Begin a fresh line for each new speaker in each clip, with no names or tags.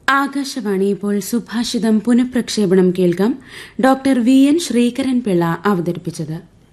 ആകാശവാണി ഇപ്പോൾ സുഭാഷിതം പുനഃപ്രക്ഷേപണം കേൾക്കാം doctor V N Sreekaran Pillai അവതരിപ്പിച്ചത്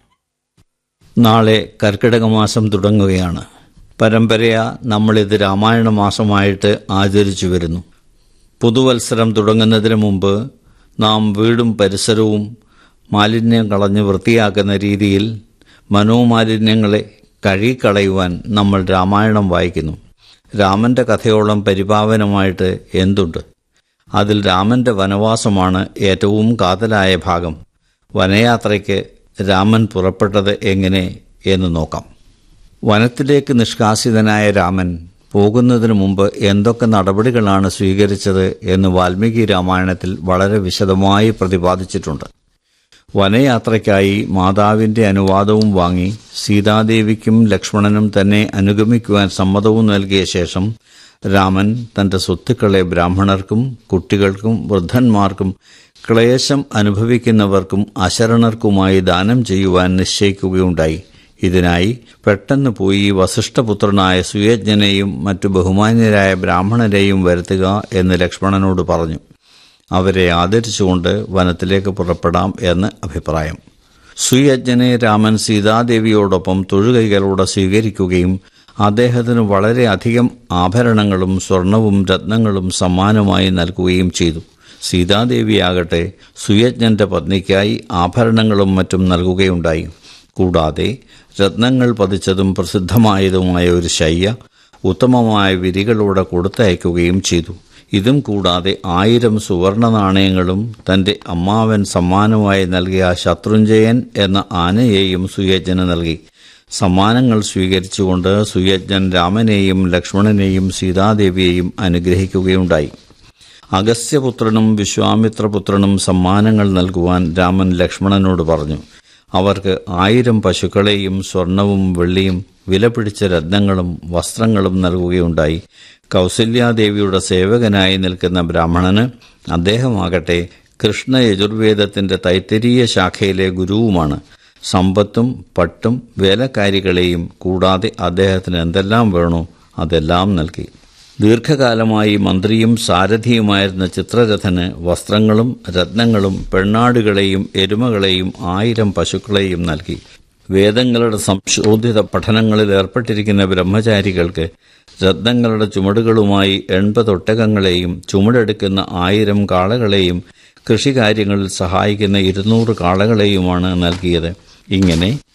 നാളെ കർക്കിടക മാസം തുടങ്ങുകയാണ് പരമ്പരയാ നമ്മളിത് രാമായണ മാസമായിട്ട് ആചരിച്ചു വരുന്നു പുതുവത്സരം തുടങ്ങുന്നതിന് മുമ്പ് നാം വീടും പരിസരവും മാലിന്യം കളഞ്ഞ് വൃത്തിയാക്കുന്ന രീതിയിൽ മനോമാലിന്യങ്ങളെ കഴുകിക്കളയുവാൻ നമ്മൾ രാമായണം വായിക്കുന്നു രാമന്റെ കഥയോളം പരിപാവനമായിട്ട് എന്തുണ്ട് അതിൽ രാമന്റെ വനവാസമാണ് ഏറ്റവും കാതലായ ഭാഗം വനയാത്രയ്ക്ക് രാമൻ പുറപ്പെട്ടത് എങ്ങനെ എന്ന് നോക്കാം വനത്തിലേക്ക് നിഷ്കാസിതനായ രാമൻ പോകുന്നതിനു മുമ്പ് എന്തൊക്കെ നടപടികളാണ് സ്വീകരിച്ചത് എന്ന് വാൽമീകി രാമായണത്തിൽ വളരെ വിശദമായി പ്രതിപാദിച്ചിട്ടുണ്ട് വനയാത്രയ്ക്കായി മാതാവിന്റെ അനുവാദവും വാങ്ങി സീതാദേവിക്കും ലക്ഷ്മണനും തന്നെ അനുഗമിക്കുവാൻ സമ്മതവും നൽകിയ ശേഷം രാമൻ തന്റെ സ്വത്തുക്കളെ ബ്രാഹ്മണർക്കും കുട്ടികൾക്കും വൃദ്ധന്മാർക്കും ക്ലേശം അനുഭവിക്കുന്നവർക്കും അശരണർക്കുമായി ദാനം ചെയ്യുവാൻ നിശ്ചയിക്കുകയുണ്ടായി ഇതിനായി പെട്ടെന്ന് പോയി വസിഷ്ഠപുത്രനായ സുയജ്ഞനെയും മറ്റു ബഹുമാന്യരായ ബ്രാഹ്മണരെയും വരുത്തുക എന്ന് ലക്ഷ്മണനോട് പറഞ്ഞു അവരെ ആദരിച്ചുകൊണ്ട് വനത്തിലേക്ക് പുറപ്പെടാം എന്ന് അഭിപ്രായം സുയജ്ഞനെ രാമൻ സീതാദേവിയോടൊപ്പം തൊഴുകൈകളോടെ സ്വീകരിക്കുകയും അദ്ദേഹത്തിന് വളരെയധികം ആഭരണങ്ങളും സ്വർണവും രത്നങ്ങളും സമ്മാനമായി നൽകുകയും ചെയ്തു സീതാദേവിയാകട്ടെ സുയജ്ഞന്റെ പത്നിക്കായി ആഭരണങ്ങളും മറ്റും നൽകുകയുണ്ടായി കൂടാതെ രത്നങ്ങൾ പതിച്ചതും പ്രസിദ്ധമായതുമായ ഒരു ശയ്യ ഉത്തമമായ വിരികളോടെ കൊടുത്തയക്കുകയും ചെയ്തു ഇതും കൂടാതെ ആയിരം സുവർണ നാണയങ്ങളും തന്റെ അമ്മാവൻ സമ്മാനമായി നൽകിയ ശത്രുഞ്ജയൻ എന്ന ആനയെയും സുയജ്ഞന് നൽകി സമ്മാനങ്ങൾ സ്വീകരിച്ചുകൊണ്ട് സുയജ്ഞൻ രാമനെയും ലക്ഷ്മണനെയും സീതാദേവിയെയും അനുഗ്രഹിക്കുകയുണ്ടായി അഗസ്ത്യപുത്രനും വിശ്വാമിത്രപുത്രനും സമ്മാനങ്ങൾ നൽകുവാൻ രാമൻ ലക്ഷ്മണനോട് പറഞ്ഞു അവർക്ക് ആയിരം പശുക്കളെയും സ്വർണവും വെള്ളിയും വിലപിടിച്ച രത്നങ്ങളും വസ്ത്രങ്ങളും നൽകുകയുണ്ടായി കൗസല്യാദേവിയുടെ സേവകനായി നിൽക്കുന്ന ബ്രാഹ്മണന് അദ്ദേഹമാകട്ടെ കൃഷ്ണ യജുർവേദത്തിന്റെ തൈത്തരീയ ശാഖയിലെ ഗുരുവുമാണ് സമ്പത്തും പട്ടും വേലക്കാരികളെയും കൂടാതെ അദ്ദേഹത്തിന് എന്തെല്ലാം വേണോ അതെല്ലാം നൽകി ദീർഘകാലമായി മന്ത്രിയും സാരഥിയുമായിരുന്ന ചിത്രരഥന് വസ്ത്രങ്ങളും രത്നങ്ങളും പെണ്ണാടുകളെയും എരുമകളെയും ആയിരം പശുക്കളെയും നൽകി വേദങ്ങളുടെ സംശോധിത പഠനങ്ങളിൽ ഏർപ്പെട്ടിരിക്കുന്ന ബ്രഹ്മചാരികൾക്ക് രത്നങ്ങളുടെ ചുമടുകളുമായി എൺപത് ഒട്ടകങ്ങളെയും ചുമടെടുക്കുന്ന ആയിരം കാളകളെയും കൃഷികാര്യങ്ങളിൽ സഹായിക്കുന്ന ഇരുന്നൂറ് കാളകളെയുമാണ് നൽകിയത് ഇങ്ങനെ